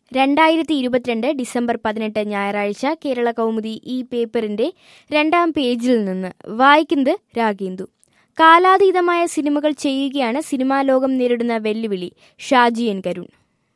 രണ്ടായിരത്തി ഇരുപത്തിരണ്ട് ഡിസംബർ പതിനെട്ട് ഞായറാഴ്ച കേരള കൗമുദി ഈ പേപ്പറിന്റെ രണ്ടാം പേജിൽ നിന്ന് വായിക്കുന്നത് രാഗേന്ദു കാലാതീതമായ സിനിമകൾ ചെയ്യുകയാണ് സിനിമാ ലോകം നേരിടുന്ന വെല്ലുവിളി ഷാജി എൻ കരുൺ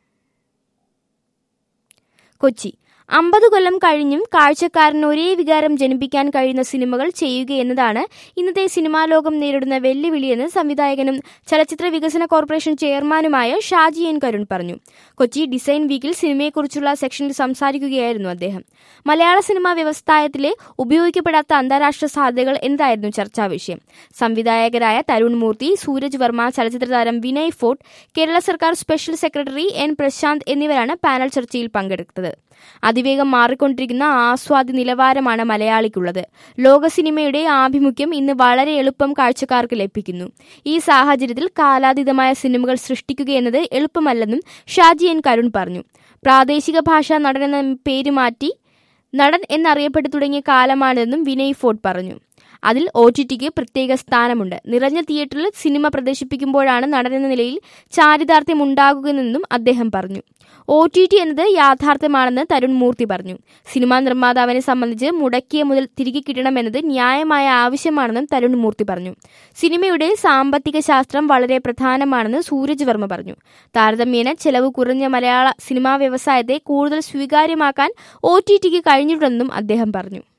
കൊച്ചി അമ്പത് കൊല്ലം കഴിഞ്ഞും കാഴ്ചക്കാരന് ഒരേ വികാരം ജനിപ്പിക്കാൻ കഴിയുന്ന സിനിമകൾ ചെയ്യുക എന്നതാണ് ഇന്നത്തെ സിനിമാ ലോകം നേരിടുന്ന വെല്ലുവിളിയെന്ന് സംവിധായകനും ചലച്ചിത്ര വികസന കോർപ്പറേഷൻ ചെയർമാനുമായ ഷാജി എൻ കരുൺ പറഞ്ഞു കൊച്ചി ഡിസൈൻ വീക്കിൽ സിനിമയെക്കുറിച്ചുള്ള സെക്ഷനിൽ സംസാരിക്കുകയായിരുന്നു അദ്ദേഹം മലയാള സിനിമാ വ്യവസായത്തിലെ ഉപയോഗിക്കപ്പെടാത്ത അന്താരാഷ്ട്ര സാധ്യതകൾ എന്തായിരുന്നു ചർച്ചാ വിഷയം സംവിധായകരായ തരുൺ മൂർത്തി സൂരജ് വർമ്മ ചലച്ചിത്ര താരം വിനയ് ഫോർട്ട് കേരള സർക്കാർ സ്പെഷ്യൽ സെക്രട്ടറി എൻ പ്രശാന്ത് എന്നിവരാണ് പാനൽ ചർച്ചയിൽ പങ്കെടുത്തത് അതിവേഗം മാറിക്കൊണ്ടിരിക്കുന്ന ആസ്വാദ്യ നിലവാരമാണ് മലയാളിക്കുള്ളത് ലോക സിനിമയുടെ ആഭിമുഖ്യം ഇന്ന് വളരെ എളുപ്പം കാഴ്ചക്കാർക്ക് ലഭിക്കുന്നു ഈ സാഹചര്യത്തിൽ കാലാതീതമായ സിനിമകൾ സൃഷ്ടിക്കുകയെന്നത് എളുപ്പമല്ലെന്നും ഷാജി എൻ കരുൺ പറഞ്ഞു പ്രാദേശിക ഭാഷാ നടനെന്ന പേര് മാറ്റി നടൻ എന്നറിയപ്പെട്ടു തുടങ്ങിയ കാലമാണിതെന്നും വിനയ് ഫോർട്ട് പറഞ്ഞു അതിൽ ഒ ടി ടിക്ക് പ്രത്യേക സ്ഥാനമുണ്ട് നിറഞ്ഞ തിയേറ്ററിൽ സിനിമ പ്രദർശിപ്പിക്കുമ്പോഴാണ് നടനെന്ന നിലയിൽ ചാരിതാർത്ഥ്യം ഉണ്ടാകുകയെന്നും അദ്ദേഹം പറഞ്ഞു ഒ ടി ടി എന്നത് യാഥാർത്ഥ്യമാണെന്ന് തരുൺ മൂർത്തി പറഞ്ഞു സിനിമാ നിർമ്മാതാവിനെ സംബന്ധിച്ച് മുടക്കിയ മുതൽ തിരികെ കിട്ടണമെന്നത് ന്യായമായ ആവശ്യമാണെന്നും തരുൺ മൂർത്തി പറഞ്ഞു സിനിമയുടെ സാമ്പത്തിക ശാസ്ത്രം വളരെ പ്രധാനമാണെന്ന് സൂരജ് വർമ്മ പറഞ്ഞു താരതമ്യേന ചെലവ് കുറഞ്ഞ മലയാള സിനിമാ വ്യവസായത്തെ കൂടുതൽ സ്വീകാര്യമാക്കാൻ ഒ ടി ടിക്ക് കഴിഞ്ഞിട്ടുണ്ടെന്നും അദ്ദേഹം പറഞ്ഞു